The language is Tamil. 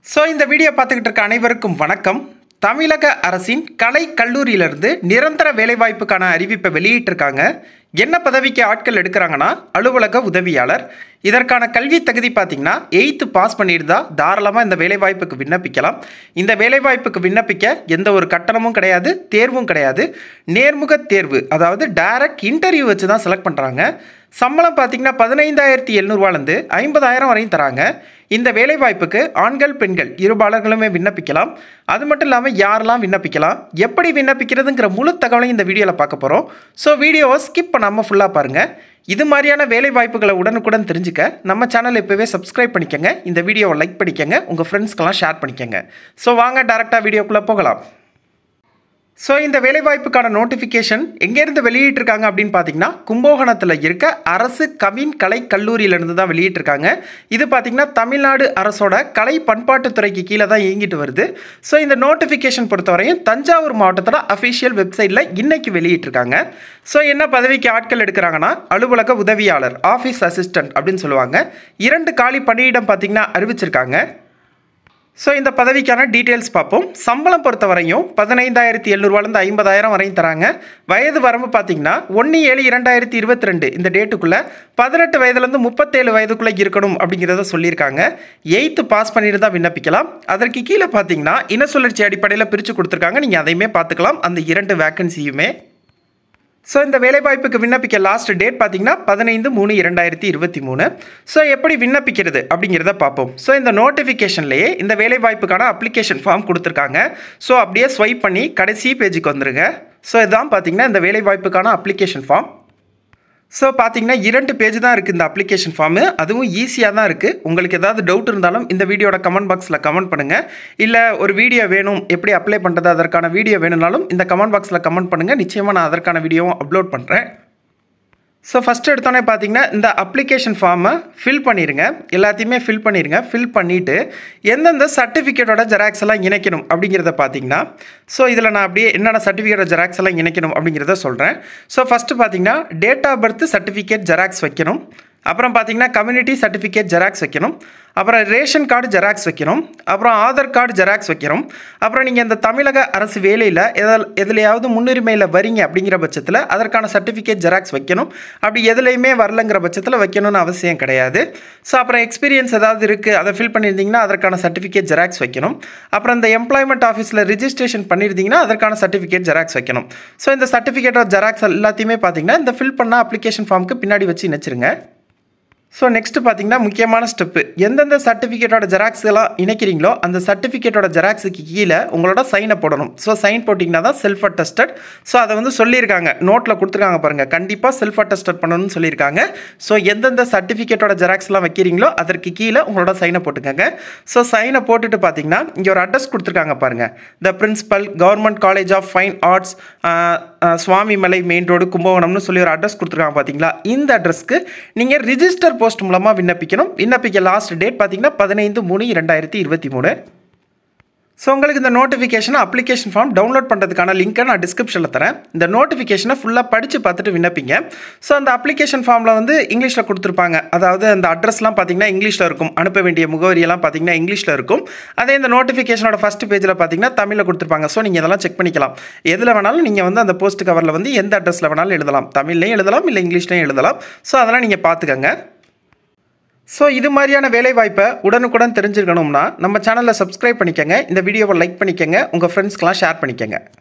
ஸோ இந்த வீடியோ பார்த்துக்கிட்டு இருக்க அனைவருக்கும் வணக்கம் தமிழக அரசின் கலை கல்லூரியிலிருந்து நிரந்தர வேலைவாய்ப்புக்கான அறிவிப்பை வெளியிட்டிருக்காங்க என்ன பதவிக்கு ஆட்கள் எடுக்கிறாங்கன்னா அலுவலக உதவியாளர் இதற்கான கல்வி தகுதி பார்த்தீங்கன்னா எயித்து பாஸ் பண்ணியிருந்தா தாராளமாக இந்த வேலைவாய்ப்புக்கு விண்ணப்பிக்கலாம் இந்த வேலைவாய்ப்புக்கு விண்ணப்பிக்க எந்த ஒரு கட்டணமும் கிடையாது தேர்வும் கிடையாது நேர்முக தேர்வு அதாவது டைரக்ட் இன்டர்வியூ வச்சு தான் செலக்ட் பண்ணுறாங்க சம்பளம் பார்த்தீங்கன்னா பதினைந்தாயிரத்தி எழுநூறுவாலேருந்து ஐம்பதாயிரம் வரையும் தராங்க இந்த வேலைவாய்ப்புக்கு ஆண்கள் பெண்கள் இருபாலர்களுமே விண்ணப்பிக்கலாம் அது மட்டும் இல்லாமல் யாரெல்லாம் விண்ணப்பிக்கலாம் எப்படி விண்ணப்பிக்கிறதுங்கிற முழு தகவலையும் இந்த வீடியோவில் பார்க்க போகிறோம் ஸோ வீடியோவை ஸ்கிப் பண்ணாமல் ஃபுல்லாக பாருங்கள் இது மாதிரியான வேலை வாய்ப்புகளை உடனுக்குடன் தெரிஞ்சுக்க நம்ம சேனல் இப்போவே சப்ஸ்கிரைப் பண்ணிக்கங்க இந்த வீடியோவை லைக் பண்ணிக்கங்க உங்கள் ஃப்ரெண்ட்ஸ்க்கெல்லாம் ஷேர் பண்ணிக்கங்க ஸோ வாங்க டேரெக்டாக வீடியோக்குள்ளே போகலாம் ஸோ இந்த வேலைவாய்ப்புக்கான நோட்டிஃபிகேஷன் எங்கேருந்து வெளியிட்டிருக்காங்க அப்படின்னு பார்த்தீங்கன்னா கும்பகோணத்தில் இருக்க அரசு கவின் கலை கல்லூரியிலேருந்து தான் வெளியிட்டிருக்காங்க இது பார்த்தீங்கன்னா தமிழ்நாடு அரசோட கலை பண்பாட்டுத்துறைக்கு கீழே தான் இயங்கிட்டு வருது ஸோ இந்த நோட்டிஃபிகேஷன் பொறுத்தவரையும் தஞ்சாவூர் மாவட்டத்தோட அஃபிஷியல் வெப்சைட்டில் இன்னைக்கு வெளியிட்டிருக்காங்க ஸோ என்ன பதவிக்கு ஆட்கள் எடுக்கிறாங்கன்னா அலுவலக உதவியாளர் ஆஃபீஸ் அசிஸ்டன்ட் அப்படின்னு சொல்லுவாங்க இரண்டு காலி பணியிடம் பார்த்தீங்கன்னா அறிவிச்சிருக்காங்க ஸோ இந்த பதவிக்கான டீட்டெயில்ஸ் பார்ப்போம் சம்பளம் பொறுத்த வரையும் பதினைந்தாயிரத்தி எழுநூறுவாலேருந்து ஐம்பதாயிரம் வரையும் தராங்க வயது வரம்பு பார்த்தீங்கன்னா ஒன்று ஏழு இரண்டாயிரத்தி இருபத்தி ரெண்டு இந்த டேட்டுக்குள்ளே பதினெட்டு வயதுலேருந்து முப்பத்தேழு வயதுக்குள்ளே இருக்கணும் அப்படிங்கிறத சொல்லியிருக்காங்க எயித்து பாஸ் பண்ணிட்டு தான் விண்ணப்பிக்கலாம் அதற்கு கீழே பார்த்தீங்கன்னா இன சுழற்சி அடிப்படையில் பிரித்து கொடுத்துருக்காங்க நீங்கள் அதையுமே பார்த்துக்கலாம் அந்த இரண்டு வேக்கன்சியுமே ஸோ இந்த வேலைவாய்ப்புக்கு விண்ணப்பிக்க லாஸ்ட் டேட் பார்த்தீங்கன்னா பதினைந்து மூணு இரண்டாயிரத்தி இருபத்தி மூணு ஸோ எப்படி விண்ணப்பிக்கிறது அப்படிங்கிறத பார்ப்போம் ஸோ இந்த நோட்டிஃபிகேஷன்லேயே இந்த வேலைவாய்ப்புக்கான அப்ளிகேஷன் ஃபார்ம் கொடுத்துருக்காங்க ஸோ அப்படியே ஸ்வைப் பண்ணி கடைசி பேஜுக்கு வந்துருங்க ஸோ இதுதான் பார்த்தீங்கன்னா இந்த வேலைவாய்ப்புக்கான அப்ளிகேஷன் ஃபார்ம் ஸோ பார்த்தீங்கன்னா இரண்டு பேஜ் தான் இருக்குது இந்த அப்ளிகேஷன் ஃபார்மு அதுவும் ஈஸியாக தான் இருக்குது உங்களுக்கு ஏதாவது டவுட் இருந்தாலும் இந்த வீடியோட கமெண்ட் பாக்ஸில் கமெண்ட் பண்ணுங்கள் இல்லை ஒரு வீடியோ வேணும் எப்படி அப்ளை பண்ணுறது அதற்கான வீடியோ வேணும்னாலும் இந்த கமெண்ட் பாக்ஸில் கமெண்ட் பண்ணுங்கள் நிச்சயமாக நான் அதற்கான வீடியோவும் அப்லோட் பண்ணுறேன் ஸோ ஃபஸ்ட் எடுத்தோன்னே பார்த்தீங்கன்னா இந்த அப்ளிகேஷன் ஃபார்மை ஃபில் பண்ணிடுங்க எல்லாத்தையுமே ஃபில் பண்ணிடுங்க ஃபில் பண்ணிவிட்டு எந்தெந்த சர்டிஃபிகேட்டோட ஜெராக்ஸ் எல்லாம் இணைக்கணும் அப்படிங்கிறத பார்த்தீங்கன்னா ஸோ இதில் நான் அப்படியே என்னென்ன சர்டிஃபிகேட்டோட ஜெராக்ஸ் எல்லாம் இணைக்கணும் அப்படிங்கிறத சொல்கிறேன் ஸோ ஃபஸ்ட்டு பார்த்தீங்கன்னா date of birth certificate xerox வைக்கணும் அப்புறம் பார்த்தீங்கன்னா கம்யூனிட்டி சர்டிஃபிகேட் ஜெராக்ஸ் வைக்கணும் அப்புறம் ரேஷன் கார்டு ஜெராக்ஸ் வைக்கணும் அப்புறம் ஆதார் கார்டு ஜெராக்ஸ் வைக்கணும் அப்புறம் நீங்கள் இந்த தமிழக அரசு வேலையில் எதில் எதுலையாவது முன்னுரிமையில் வரீங்க அப்படிங்கிற பட்சத்தில் அதற்கான சர்டிஃபிகேட் ஜெராக்ஸ் வைக்கணும் அப்படி எதுலையுமே வரலங்கிற பட்சத்தில் வைக்கணும்னு அவசியம் கிடையாது ஸோ அப்புறம் எக்ஸ்பீரியன்ஸ் ஏதாவது இருக்குது அதை ஃபில் பண்ணியிருந்தீங்கன்னா அதற்கான சர்டிஃபிகேட் ஜெராக்ஸ் வைக்கணும் அப்புறம் இந்த எம்ப்ளாய்மெண்ட் ஆஃபீஸில் ரிஜிஸ்ட்ரேஷன் பண்ணியிருந்தீங்கன்னா அதற்கான சர்டிஃபிகேட் ஜெராக்ஸ் வைக்கணும் ஸோ இந்த சர்டிஃபிகேட் ஜெராக்ஸ் எல்லாத்தையுமே பார்த்தீங்கன்னா இந்த ஃபில் பண்ண அப்ளிகேஷன் ஃபார்முக்கு பின்னாடி வச்சு இணைச்சிருங்க ஸோ நெக்ஸ்ட் பார்த்தீங்கன்னா முக்கியமான ஸ்டெப்பு எந்தெந்த சர்டிஃபிகேட்டோட ஜெராக்ஸ் எல்லாம் இணைக்கிறீங்களோ அந்த சர்டிஃபிகேட்டோட ஜெராக்ஸுக்கு கீழே உங்களோட சைனை போடணும் ஸோ சைன் போட்டிங்கன்னா தான் செல்ஃப் அட்டஸ்டட் ஸோ அதை வந்து சொல்லியிருக்காங்க நோட்டில் கொடுத்துருக்காங்க பாருங்கள் கண்டிப்பாக செல்ஃப் அட்டஸ்டட் பண்ணணும்னு சொல்லியிருக்காங்க ஸோ எந்தெந்த சர்டிஃபிகேட்டோட ஜெராக்ஸ்லாம் வைக்கிறீங்களோ அதற்கு கீழே உங்களோட சைனை போட்டுக்கோங்க ஸோ சைனை போட்டுட்டு பார்த்தீங்கன்னா இங்கே ஒரு அட்ரஸ் கொடுத்துருக்காங்க பாருங்கள் the principal government college of fine arts Swamimalai main road கும்பகோணம்னு சொல்லி ஒரு அட்ரஸ் கொடுத்துருக்காங்க பார்த்தீங்களா இந்த அட்ரஸ்க்கு நீங்கள் ரிஜிஸ்டர் போஸ்ட் மூலமாக விண்ணப்பிக்கணும் விண்ணப்பிக்க லாஸ்ட் டேட் பார்த்தீங்கன்னா பதினைந்து மூணு இரண்டாயிரத்தி இருபத்தி மூணு ஸோ உங்களுக்கு இந்த நோட்டிஃபிகேஷனை அப்ளிகேஷன் ஃபார்ம் டவுன்லோட் பண்ணுறதுக்கான லிங்க்கை நான் டிஸ்கிரிப்ஷனில் தரேன் இந்த நோட்டிஃபிகேஷனை ஃபுல்லாக படித்து பார்த்துட்டு விண்ணப்பிங்க ஸோ அந்த அப்ளிகேஷன் ஃபார்மில் வந்து இங்கிலீஷில் கொடுத்துருப்பாங்க அதாவது அந்த அட்ரஸ்லாம் பார்த்தீங்கன்னா இங்கிலீஷில் இருக்கும் அனுப்ப வேண்டிய முகவரியெல்லாம் பார்த்தீங்கன்னா இங்கிலீஷில் இருக்கும் அதே இந்த நோட்டிஃபிகேஷனோட ஃபஸ்ட் பேஜில் பார்த்தீங்கன்னா தமிழில் கொடுத்துருப்பாங்க ஸோ நீங்கள் இதெல்லாம் செக் பண்ணிக்கலாம் எதில் வேணாலும் நீங்கள் வந்து அந்த போஸ்ட் கவரில் வந்து எந்த அட்ரஸில் வேணாலும் எழுதலாம் தமிழ்லையும் எழுதலாம் இல்லை இங்கிலீஷ்லையும் எழுதலாம் ஸோ அதெல்லாம் நீங்கள் பார்த்துக்கங்க ஸோ இது மாதிரியான வேலைவாய்ப்பை உடனுக்குடன் தெரிஞ்சுக்கணும்னா நம்ம சேனலை சப்ஸ்கிரைப் பண்ணிக்கங்க இந்த வீடியோவை லைக் பண்ணிக்கங்க உங்கள் ஃப்ரெண்ட்ஸ்க்கெலாம் ஷேர் பண்ணிக்கங்க